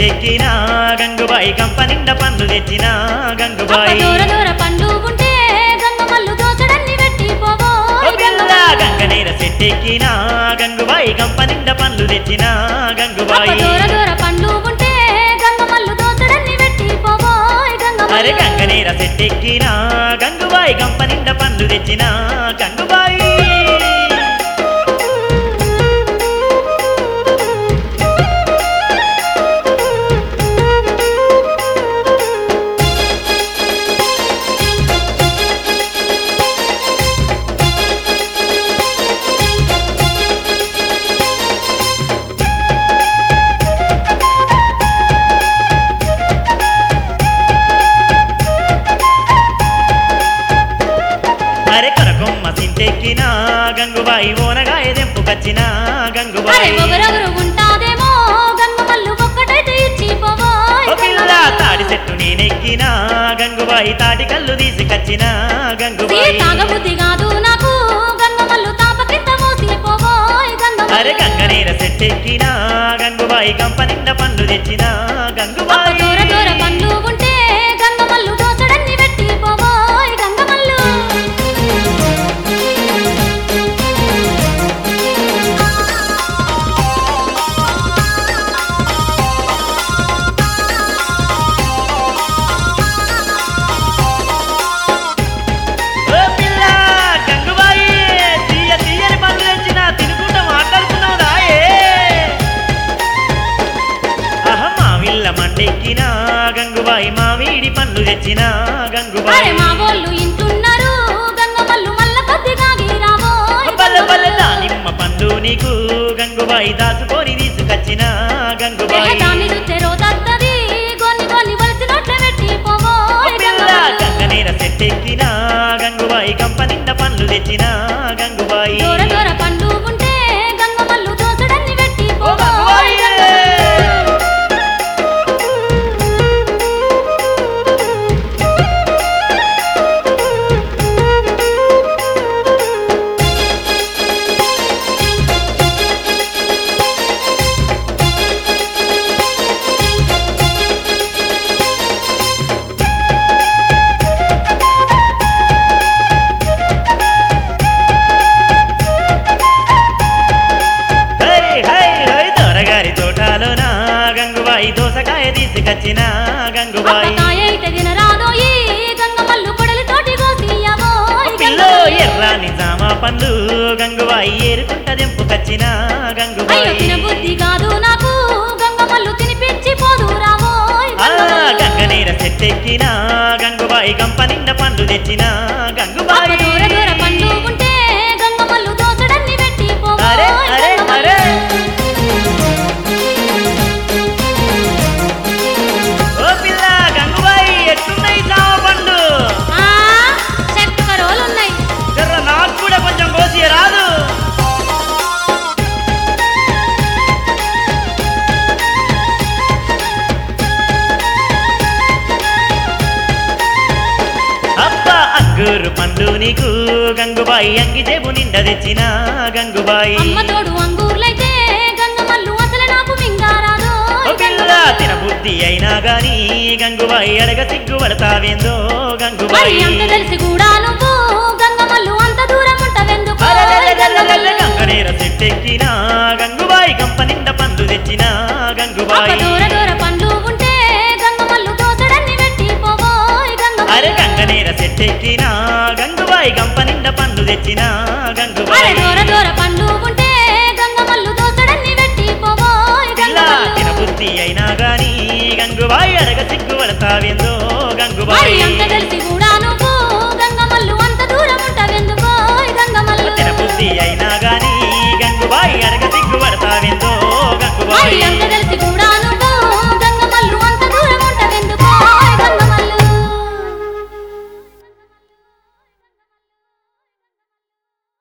సెట్టెక్కిన గంగుబాయి కంపనిండ పండ్లు తెచ్చిన అప్ప గంగుబాయి దూర దూర పండు ఉంటే గంగమల్లు దోచడన్ని పెట్టి ఓ పోవోయ్ పిల్ల గంగమల్లు గంగనేర సెట్టెక్కిన గంగుబాయి కంపనిండ పండ్లు తెచ్చిన అప్ప గంగుబాయి దూర దూర పండు ఉంటే గంగమల్లు దోచడన్ని పెట్టి పోవోయ్ అరే గంగమల్లు గంగనేర సెట్టెక్కిన గంగుబాయి కంపనిండ పండ్లు తెచ్చిన గంగుబాయి అరే కొనకొమ్మ సింటెక్కిన గంగుబాయి ఓనగాయ దెంపుకొచ్చిన అరే గంగుబాయి ఒగరొగరు ఉంటాదేమో గంగమల్లు ఒక్కటైతే ఇచ్చి పోవోయ్ ఓ పిల్ల గంగమల్లు. తాడి చెట్టు నేనెక్కిన గంగుబాయి తాటి కళ్ళు తీసుకొచ్చిన సీ గంగుబాయి తాగబుద్ధి కాదు నాకు గంగమల్లు తాపకింత మోసి పోవోయ్ అరే గంగమల్లు గంగనీర సెట్టెక్కిన గంగుబాయి కంపనిండ పండ్లు తెచ్చిన అప్ప గంగుబాయి దూర దూర పండు ఉంటే గంగమల్లు దోచడన్ని పెట్టి పోవోయ్ గంగమల్లు ఓ పిల్ల గంగుబాయి తీయ తీయని పండ్లు తెచ్చిన తినుకుంటా మాట్లాడుకున్నావు రాయే అహ మావిల్ల మండెక్కిన గంగుబాయి మామిడి పండ్లు తెచ్చిన అరే గంగుబాయి మా వాళ్ళు ఇంటున్నారు గంగమల్లు మల్ల కొద్దిగా గీరావోయ్ పల్లె పల్లె దానిమ్మ పండు నీకు గంగుబాయి దాచుకొని తీసుకొచ్చిన గంగుబాయి దాన్ని చూస్తే రోజత్తది కొన్ని కొన్ని వలసి నోట్ల పెట్టి పోవోయ్ పిల్ల గంగమల్లు గంగనీర సెట్టెక్కిన గంగుబాయి కంపనిండ పండ్లు తెచ్చిన గంగుబాయి దూర దూర పండు ఉంటే గంగమల్లు దోచడన్ని పెట్టి ఓ పోవోయ్ గంగుబాయి! హై హై హై దొరగారి తోటలోన గంగుబాయి దోసకాయ తీసుకొచ్చిన గంగుబాయి అప్పకాయ అయితే తినరాదోయి గంగమల్లు కొడలి తోటి కోసియవోయ్ పిల్లో గంగమల్లు ఎర్రాని జామ పండ్లు గంగుబాయి ఏరుకుంట దెంపుకొచ్చిన అయ్యో గంగుబాయి తిన బుద్ధి కాదు నాకు గంగమల్లు తినిపించి పోదు రావోయ్ ఆ గంగమల్లు. గంగనీర సెట్టెక్కిన గంగుబాయి కంపనిండ పండ్లు తెచ్చిన అప్ప గంగుబాయి దూర దూర పండు ఉంటే గంగమల్లు దోచడన్ని పెట్టి అరే పోవోయ్ అరే గంగమల్లు. అరే ఓ పిల్ల గంగుబాయి ఎట్టున్నాయి జామ పండు ఆ, చక్కరోలున్నాయి జర్ర నాకు కూడా కొంచెం కోసి రాదు అబ్బా అంగూరు పండు నీకు గంగుబాయి అంగి జేబు నిండా తెచ్చిన గంగుబాయి అమ్మ తోడు అంగూర్లైతే గంగమల్లు అసలు నాకు మింగారాదో ఓ పిల్ల తిన బుద్ధి అయినా గాని గంగుబాయి అడగ సిగ్గు పడతావేందో మరి గంగుబాయి అంత తెలిసి కూడా నువ్వు గంగమల్లు అంత దూరం ఉంటవెందుకు అరెరెరెరెరెరె గంగనేర సెట్టెక్కిన గంగుబాయి కంపనిండ పండ్లు తెచ్చిన అప్ప గంగుబాయి దూర దూర పండు ఉంటే గంగమల్లు దోచడన్ని పెట్టి పోవోయ్ అరే గంగమల్లు గంగనేర సెట్టెక్కిన గంగుబాయి కంపనిండ పండ్లు తెచ్చిన అరే గంగుబాయి దూర దూర పండు ఉంటే గంగమల్లు దోచడన్ని పెట్టి పోవోయ్ పిల్ల గంగమల్లు తిన బుద్ధి అయినా గాని గంగుబాయి అడగ సిగ్గు పడతావేందో మరి గంగుబాయి అంత